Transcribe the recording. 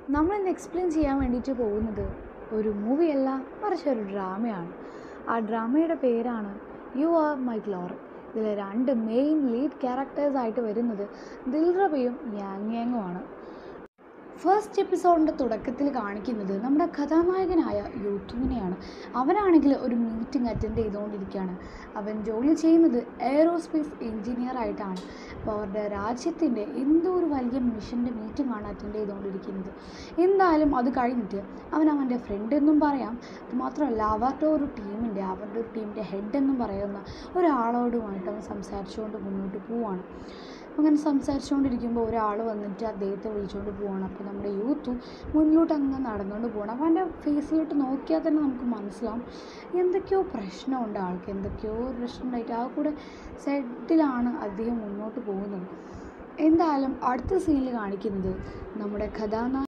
നമ്മളിന്ന് എക്സ്പ്ലെയിൻ ചെയ്യാൻ വേണ്ടിയിട്ട് പോകുന്നത് ഒരു മൂവിയല്ല മറിച്ച് ഒരു ഡ്രാമയാണ് ആ ഡ്രാമയുടെ പേരാണ് യു ആർ മൈ ഗ്ലോറി ഇതിലെ രണ്ട് മെയിൻ ലീഡ് ക്യാരക്ടേഴ്സായിട്ട് വരുന്നത് ദിൽറബയും യാങ് യാങ്ങുമാണ് ഫസ്റ്റ് എപ്പിസോഡിൻ്റെ തുടക്കത്തിൽ കാണിക്കുന്നത് നമ്മുടെ കഥാനായകനായ യൂത്തുവിനെയാണ് അവനാണെങ്കിൽ ഒരു മീറ്റിംഗ് അറ്റൻഡ് ചെയ്തുകൊണ്ടിരിക്കുകയാണ് അവൻ ജോലി ചെയ്യുന്നത് എയറോസ്പേസ് എഞ്ചിനീയർ ആയിട്ടാണ് അപ്പോൾ അവരുടെ രാജ്യത്തിൻ്റെ എന്തോ ഒരു വലിയ മിഷൻ്റെ മീറ്റിംഗ് ആണ് അറ്റൻഡ് ചെയ്തുകൊണ്ടിരിക്കുന്നത് എന്തായാലും അത് കഴിഞ്ഞിട്ട് അവൻ അവൻ്റെ ഫ്രണ്ട് എന്നും പറയാം അത് മാത്രമല്ല അവരുടെ ഒരു ടീമിൻ്റെ അവരുടെ ഒരു ടീമിൻ്റെ ഹെഡ് എന്നും പറയുന്ന ഒരാളോടുമായിട്ട് അവൻ സംസാരിച്ചുകൊണ്ട് മുന്നോട്ട് പോവാണ് അങ്ങനെ സംസാരിച്ചുകൊണ്ടിരിക്കുമ്പോൾ ഒരാൾ വന്നിട്ട് അദ്ദേഹത്തെ വിളിച്ചുകൊണ്ട് പോവാണ് അപ്പോൾ നമ്മുടെ യൂത്തും മുന്നിലോട്ട് അങ്ങ് നടന്നുകൊണ്ട് പോകണം അപ്പോൾ അവൻ്റെ ഫേസിലോട്ട് നോക്കിയാൽ തന്നെ നമുക്ക് മനസ്സിലാവും എന്തൊക്കെയോ പ്രശ്നമുണ്ട് ആൾക്ക് എന്തൊക്കെയോ പ്രശ്നം ഉണ്ടായിട്ട് ആ കൂടെ സെഡിലാണ് അദ്ദേഹം മുന്നോട്ട് പോകുന്നത് എന്തായാലും അടുത്ത സീനിൽ കാണിക്കുന്നത് നമ്മുടെ കഥാനായകൻ